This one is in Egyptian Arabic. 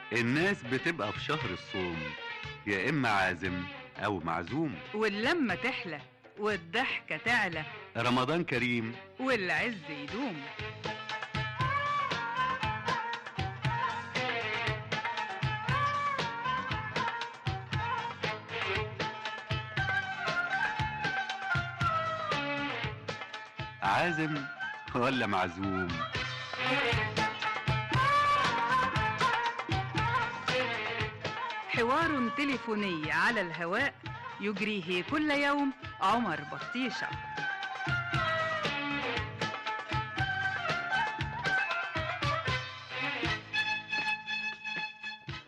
الناس بتبقى في شهر الصوم يا إما عازم أو معزوم واللمة تحلى والضحكة تعلى رمضان كريم والعز يدوم عازم ولا معزوم حوار تليفوني على الهواء يجريه كل يوم عمر بطيشة